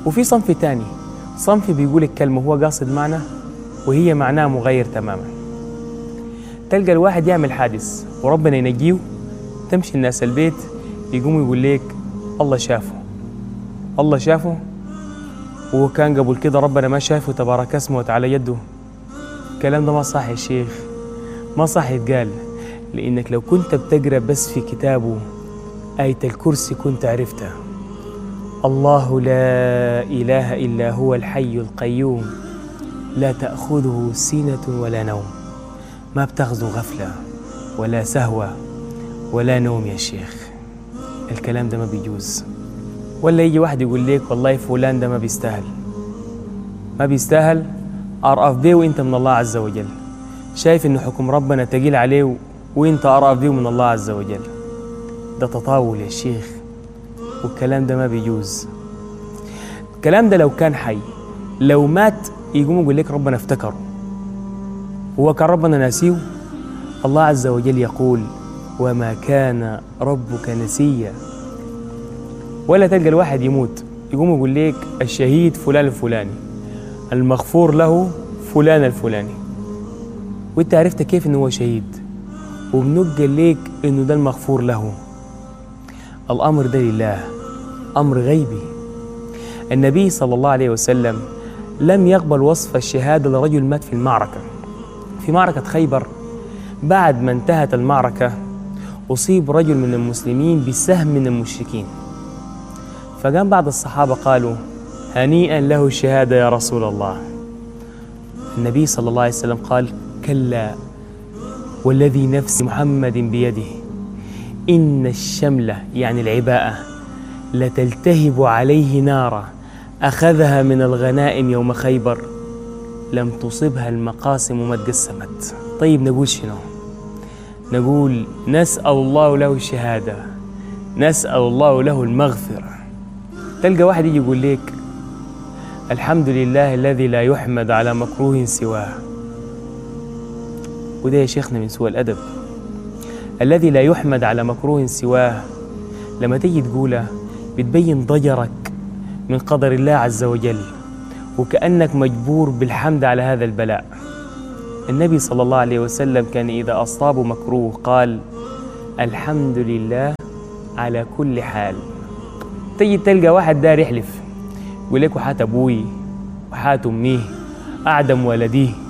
وفي صنف تاني صنف بيقول الكلمة هو قاصد معنى وهي معناها مغير تماما تلقى الواحد يعمل حادث وربنا ينجيه تمشي الناس البيت يقوموا يقول لك الله شافه الله شافه وهو كان قبل كده ربنا ما شافه تبارك اسمه وتعالى يده الكلام ده ما صح يا شيخ ما صح يتقال لأنك لو كنت بتقرأ بس في كتابه آية الكرسي كنت عرفتها الله لا إله إلا هو الحي القيوم لا تأخذه سنة ولا نوم ما بتاخذه غفلة ولا سهوة ولا نوم يا شيخ الكلام ده ما بيجوز ولا يجي واحد يقول لك والله فلان ده ما بيستاهل ما بيستاهل أرأف بيه وانت من الله عز وجل شايف انه حكم ربنا تقيل عليه وانت أرأف بيه من الله عز وجل ده تطاول يا شيخ والكلام ده ما بيجوز الكلام ده لو كان حي لو مات يقوم يقول لك ربنا افتكره هو كان ربنا ناسيه الله عز وجل يقول وما كان ربك نسيا ولا تلقى الواحد يموت يقوم يقول لك الشهيد فلان الفلاني المغفور له فلان الفلاني وانت عرفت كيف انه هو شهيد وبنقل لك انه ده المغفور له الامر ده لله امر غيبي النبي صلى الله عليه وسلم لم يقبل وصف الشهاده لرجل مات في المعركه في معركه خيبر بعد ما انتهت المعركه اصيب رجل من المسلمين بسهم من المشركين فقام بعض الصحابه قالوا هنيئا له الشهاده يا رسول الله النبي صلى الله عليه وسلم قال كلا والذي نفس محمد بيده إن الشملة يعني العباءة لتلتهب عليه نارا أخذها من الغنائم يوم خيبر لم تصبها المقاسم وما تقسمت طيب نقول شنو نقول نسأل الله له الشهادة نسأل الله له المغفرة تلقى واحد يجي يقول لك الحمد لله الذي لا يحمد على مكروه سواه وده يا شيخنا من سوء الأدب الذي لا يحمد على مكروه سواه لما تيجي تقوله بتبين ضجرك من قدر الله عز وجل وكأنك مجبور بالحمد على هذا البلاء النبي صلى الله عليه وسلم كان إذا أصابه مكروه قال الحمد لله على كل حال تيجي تلقى واحد دار يحلف يقول لك وحات أبوي وحات أمي أعدم ولديه